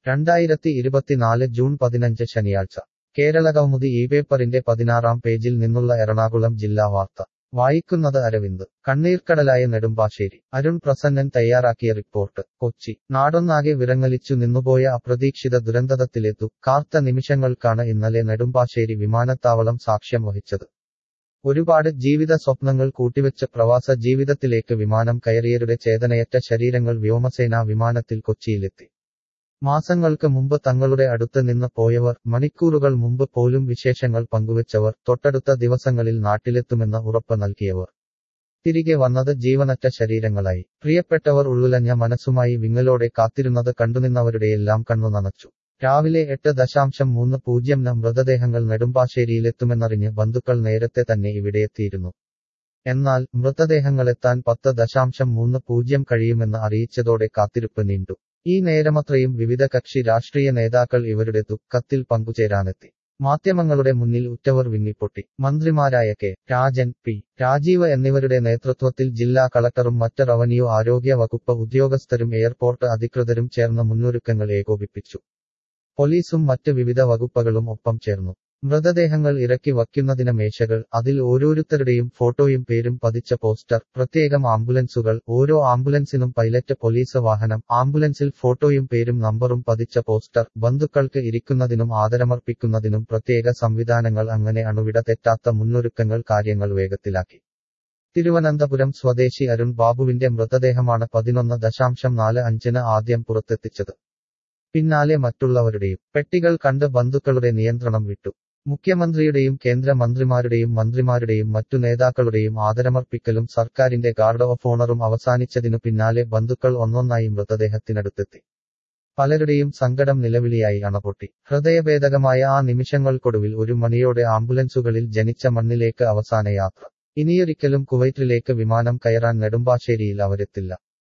രണ്ടായിരത്തി ഇരുപത്തിനാല് ജൂൺ പതിനഞ്ച് ശനിയാഴ്ച കേരളകൗമുദി ഈ പേപ്പറിന്റെ പതിനാറാം പേജിൽ നിന്നുള്ള എറണാകുളം ജില്ലാ വാർത്ത വായിക്കുന്നത് അരവിന്ദ് കണ്ണീർക്കടലായ നെടുമ്പാശ്ശേരി അരുൺ പ്രസന്നൻ തയ്യാറാക്കിയ റിപ്പോർട്ട് കൊച്ചി നാടൊന്നാകെ വിറങ്ങലിച്ചു നിന്നുപോയ അപ്രതീക്ഷിത ദുരന്തത്തിലെ ദുഃഖാർത്ത നിമിഷങ്ങൾക്കാണ് ഇന്നലെ നെടുമ്പാശ്ശേരി വിമാനത്താവളം സാക്ഷ്യം വഹിച്ചത് ഒരുപാട് ജീവിത സ്വപ്നങ്ങൾ കൂട്ടിവെച്ച പ്രവാസ ജീവിതത്തിലേക്ക് വിമാനം കയറിയരുടെ ചേതനയറ്റ ശരീരങ്ങൾ വ്യോമസേനാ വിമാനത്തിൽ കൊച്ചിയിലെത്തി മാസങ്ങൾക്ക് മുമ്പ് തങ്ങളുടെ അടുത്ത് നിന്ന് പോയവർ മണിക്കൂറുകൾ മുമ്പ് പോലും വിശേഷങ്ങൾ പങ്കുവച്ചവർ തൊട്ടടുത്ത ദിവസങ്ങളിൽ നാട്ടിലെത്തുമെന്ന് ഉറപ്പ് നൽകിയവർ തിരികെ വന്നത് ജീവനറ്റ ശരീരങ്ങളായി പ്രിയപ്പെട്ടവർ ഉള്ളുലഞ്ഞ മനസ്സുമായി വിങ്ങലോടെ കാത്തിരുന്നത് കണ്ടുനിന്നവരുടെയെല്ലാം കണ്ണു നനച്ചു രാവിലെ എട്ട് ദശാംശം മൂന്ന് പൂജ്യം ന മൃതദേഹങ്ങൾ നെടുമ്പാശ്ശേരിയിലെത്തുമെന്നറിഞ്ഞ് ബന്ധുക്കൾ നേരത്തെ തന്നെ ഇവിടെയെത്തിയിരുന്നു എന്നാൽ മൃതദേഹങ്ങളെത്താൻ പത്ത് ദശാംശം മൂന്ന് പൂജ്യം കഴിയുമെന്ന് അറിയിച്ചതോടെ കാത്തിരിപ്പ് നീണ്ടു ഈ നേരമത്രയും വിവിധ കക്ഷി രാഷ്ട്രീയ നേതാക്കൾ ഇവരുടെ ദുഃഖത്തിൽ പങ്കുചേരാനെത്തി മാധ്യമങ്ങളുടെ മുന്നിൽ ഉറ്റവർ വിങ്ങിപ്പൊട്ടി മന്ത്രിമാരായ കെ രാജൻ പി രാജീവ് എന്നിവരുടെ നേതൃത്വത്തിൽ ജില്ലാ കളക്ടറും മറ്റ് റവന്യൂ ആരോഗ്യ വകുപ്പ് ഉദ്യോഗസ്ഥരും എയർപോർട്ട് അധികൃതരും ചേർന്ന് മുന്നൊരുക്കങ്ങൾ ഏകോപിപ്പിച്ചു പോലീസും മറ്റ് വിവിധ വകുപ്പുകളും ഒപ്പം ചേർന്നു മൃതദേഹങ്ങൾ ഇറക്കി വയ്ക്കുന്നതിന് മേശകൾ അതിൽ ഓരോരുത്തരുടെയും ഫോട്ടോയും പേരും പതിച്ച പോസ്റ്റർ പ്രത്യേകം ആംബുലൻസുകൾ ഓരോ ആംബുലൻസിനും പൈലറ്റ് പോലീസ് വാഹനം ആംബുലൻസിൽ ഫോട്ടോയും പേരും നമ്പറും പതിച്ച പോസ്റ്റർ ബന്ധുക്കൾക്ക് ഇരിക്കുന്നതിനും ആദരമർപ്പിക്കുന്നതിനും പ്രത്യേക സംവിധാനങ്ങൾ അങ്ങനെ അണുവിട തെറ്റാത്ത മുന്നൊരുക്കങ്ങൾ കാര്യങ്ങൾ വേഗത്തിലാക്കി തിരുവനന്തപുരം സ്വദേശി അരുൺ ബാബുവിന്റെ മൃതദേഹമാണ് പതിനൊന്ന് ദശാംശം നാല് അഞ്ചിന് ആദ്യം പുറത്തെത്തിച്ചത് പിന്നാലെ മറ്റുള്ളവരുടെയും പെട്ടികൾ കണ്ട് ബന്ധുക്കളുടെ നിയന്ത്രണം വിട്ടു മുഖ്യമന്ത്രിയുടെയും കേന്ദ്ര മന്ത്രിമാരുടെയും മന്ത്രിമാരുടെയും മറ്റു നേതാക്കളുടെയും ആദരമർപ്പിക്കലും സർക്കാരിന്റെ ഗാർഡ് ഓഫ് ഓണറും അവസാനിച്ചതിനു പിന്നാലെ ബന്ധുക്കൾ ഒന്നൊന്നായി മൃതദേഹത്തിനടുത്തെത്തി പലരുടെയും സങ്കടം നിലവിളിയായി അണപൊട്ടി ഹൃദയഭേദകമായ ആ നിമിഷങ്ങൾക്കൊടുവിൽ ഒരു മണിയോടെ ആംബുലൻസുകളിൽ ജനിച്ച മണ്ണിലേക്ക് അവസാന യാത്ര ഇനിയൊരിക്കലും കുവൈറ്റിലേക്ക് വിമാനം കയറാൻ നെടുമ്പാശ്ശേരിയിൽ അവരെത്തില്ല